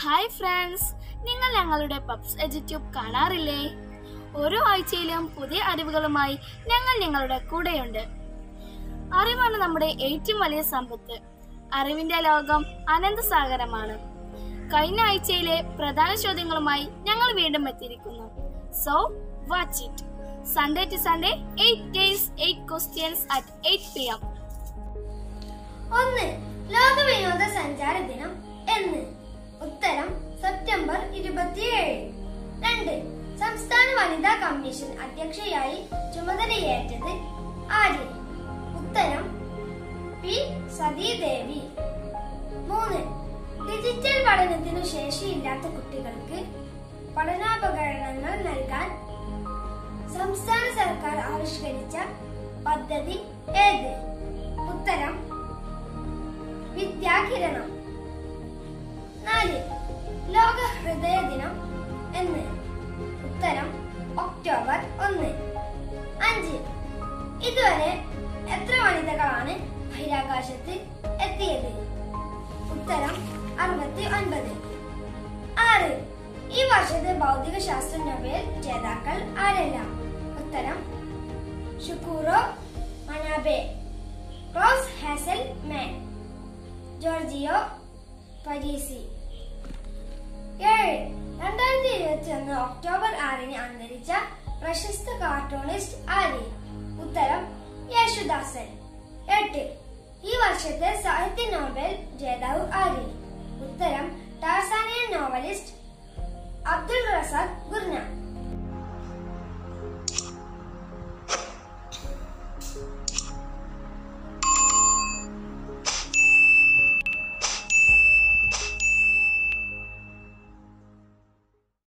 hi friends നിങ്ങൾ ഞങ്ങളുടെ puffs എജിറ്റ്യൂബ് കാണാറില്ലേ ഓരോ ആഴ്ചയിലും പുതിയ അറിവുകളുമായി ഞങ്ങൾ നിങ്ങളുടെ കൂടെയുണ്ട് അറിവാണ് നമ്മുടെ ഏറ്റവും വലിയ സമ്പത്ത് അറിവിന്റെ ലോകം അനന്തസാഗരമാണ് കഴിഞ്ഞ ആഴ്ചയിലെ പ്രധാന ചോദ്യങ്ങളുമായി ഞങ്ങൾ വീണ്ടും എത്തിയിരിക്കുന്നു so watch it Sunday to Sunday eight days eight questions at eight P M ഒന്ന് ലോക വിനോദസഞ്ചാര ദിനം എന്ന് ഉത്തരം സെപ്റ്റംബർ ഇരുപത്തിയേഴ് രണ്ട് സംസ്ഥാന വനിതാ കമ്മീഷൻ അധ്യക്ഷയായി ചുമതലയേറ്റത് ആര് ഉത്തരം പി സതീദേവി മൂന്ന് ഡിജിറ്റൽ പഠനത്തിനു ശേഷിയില്ലാത്ത കുട്ടികൾക്ക് പഠനോപകരണങ്ങൾ നൽകാൻ സംസ്ഥാന സർക്കാർ ആവിഷ്കരിച്ച പദ്ധതി ഏത് ഉത്തരം വിദ്യാകിരണം നാല് ലോക ഹൃദയ ദിനം എന്ന് ഉത്തരം ഒക്ടോബർ ഒന്ന് അഞ്ച് ഇതുവരെ എത്ര വനിതകളാണ് ബഹിരാകാശത്ത് എത്തിയത് ഉത്തരം അറുപത്തി ഒൻപത് ആറ് ഈ വർഷത്തെ ഭൗതിക ശാസ്ത്ര നൊബേൽ ജേതാക്കൾ ആരെല്ലാം ഉത്തരം ഷുക്കൂറോ Manabe Klaus Hasselmann Giorgio Parisi ഏഴ് രണ്ടായിരത്തി ഇരുപത്തി ഒന്ന് ഒക്ടോബർ ആറിന് അന്തരിച്ച പ്രശസ്ത കാർട്ടൂണിസ്റ്റ് ആര് ഉത്തരം യേശുദാസൻ എട്ട് ഈ വർഷത്തെ സാഹിത്യ നോബൽ ജേതാവ് ആര് ഉത്തരം ടാർസാനിയൻ നോവലിസ്റ്റ് അബ്ദുൾ റസാഖ് ഗുർന